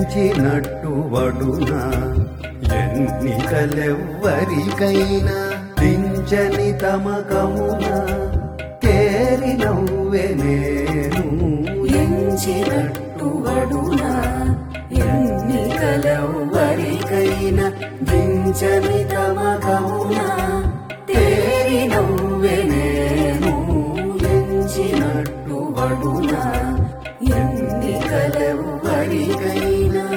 ఎంచినట్టు వడునా ఎన్నికలెవ్వరికైనా దించని తమకమున తేరి నవ్వె నేను ఎంచినట్టు వడునా ఎన్నికలెవ్వరికైనా దించని తమకమున తేరి నవ్వె నేను ఎంచినట్టు వడునా ఎన్నికలెవ్వరికైనా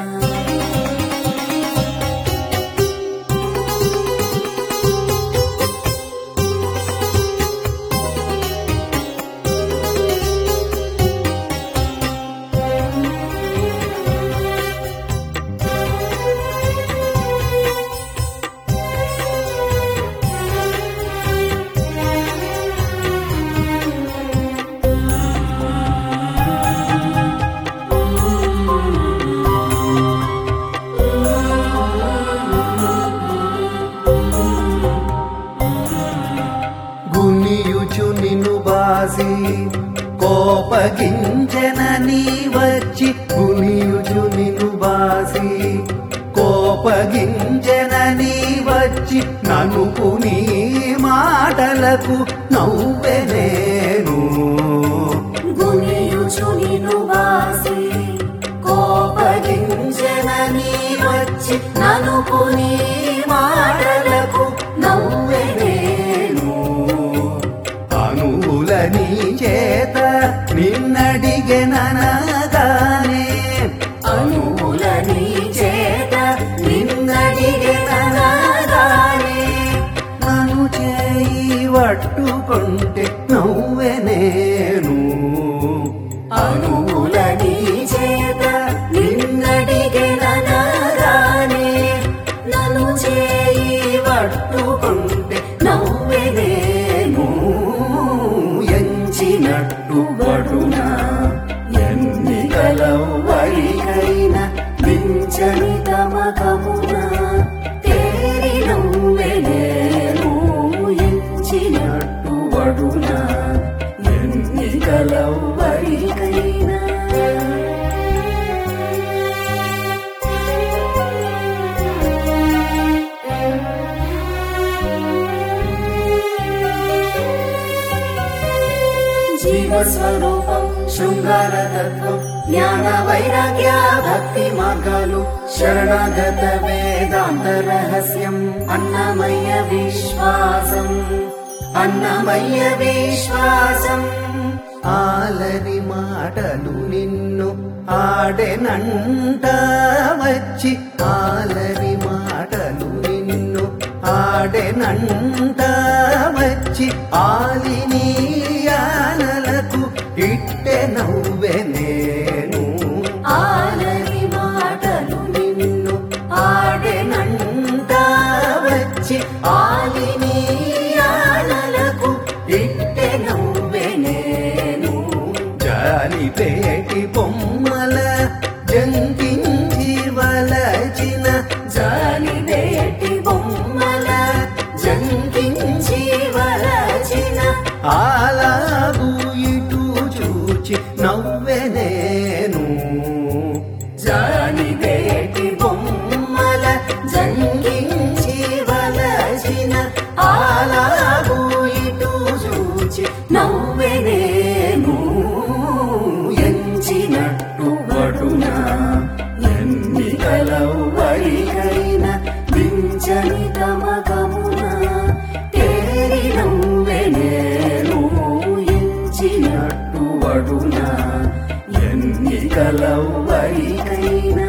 గునియుచు నిన్ను బాసి కోపగించెనని వచ్చి గునియుచు నిన్ను బాసి కోపగించెనని వచ్చి ననుపు నీ మాటలకు నవ్వె నేను గునియుచు నిన్ను వాసి కోపగించనని వచ్చి ననుకుని మాటలకు నవ్వె నేను అనుల నీ చేత నిన్నడిగెననగానే అనుల నీ చేత నిన్నడిగెనగానే నన్ను చేయి పట్టుకుంటే నవ్వె నేను అనుల నీ చేత నిన్నడిగెనగానే నన్ను చేయి పట్టుకుంటే నవ్వె నేను ఎంచినట్టు బడునా ఎన్నికలవ్వరికైనా దించని తమకమున తేరి నవ్వె నేను ఎంచినట్టు వడునా ఎన్నికలవ్వరికైనా జీవస్వరూపం శృంగారతత్వం జ్ఞాన వైరాగ్య భక్తి మార్గాలు శరణాగత వేదాంత రహస్యం అన్నమయ్య విశ్వాసం అన్నమయ్య విశ్వాసం ఆలరి మాటలు నిన్ను ఆడెనంట వచ్చి ఆలరి మాటలు నిన్ను ఆడెనంట వచ్చి ఆలిని ఆనలకు ఇట్టె నవ్వె నేను ఆలరి మాటలు నిన్ను ఆడెనంట వచ్చి ఆలిని ఆనలకు ఇట్టె నవ్వె నేను జాలిపేటి బొమ్మల జంకించి వలచిన జాలిదేటి బొమ్మల జంకించి వలచిన అలాగు ఇటు చూచి నవ్వె నేను జాలిదేటి బొమ్మల జంకించి వలచిన ఆలాగు ఇటు చూచి నవ్వె నేను ఎంచినట్టు వడునా ఎన్నికలవ్వరికైనా దించని తమకమున తేరి నవ్వె నేను ఎంచినట్టు వడునా ఎన్నికలవ్వరికైనా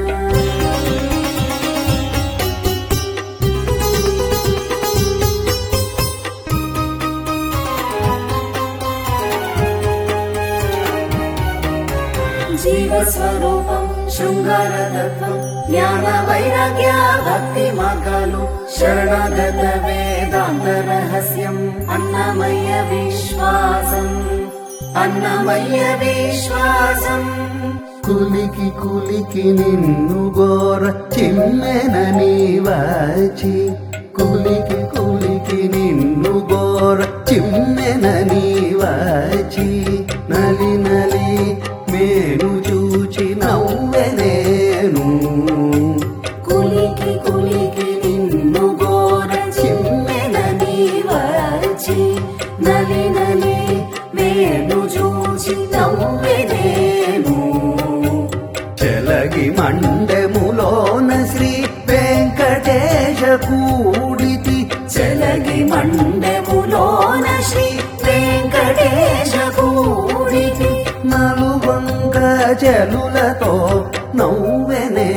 జీవస్వరూపం శృంగారతత్వం జ్ఞాన వైరాగ్య భక్తి మార్గాలు శరణాగత వేదాంత రహస్యం అన్నమయ్య విశ్వాసం అన్నమయ్య విశ్వాసం కులికి కులికి నిన్ను గోర చిమ్మెనని వాచి కులికి కులికి నిన్ను గోర చిమ్మెనని వాచి నలి నలి మేను చూచి నవ్వె నేను వెంకటేశ కూడితి చెలగి మండములోన శ్రీ వెంకటేశ కూడితి నలువంక చెలులతో నవ్వెనే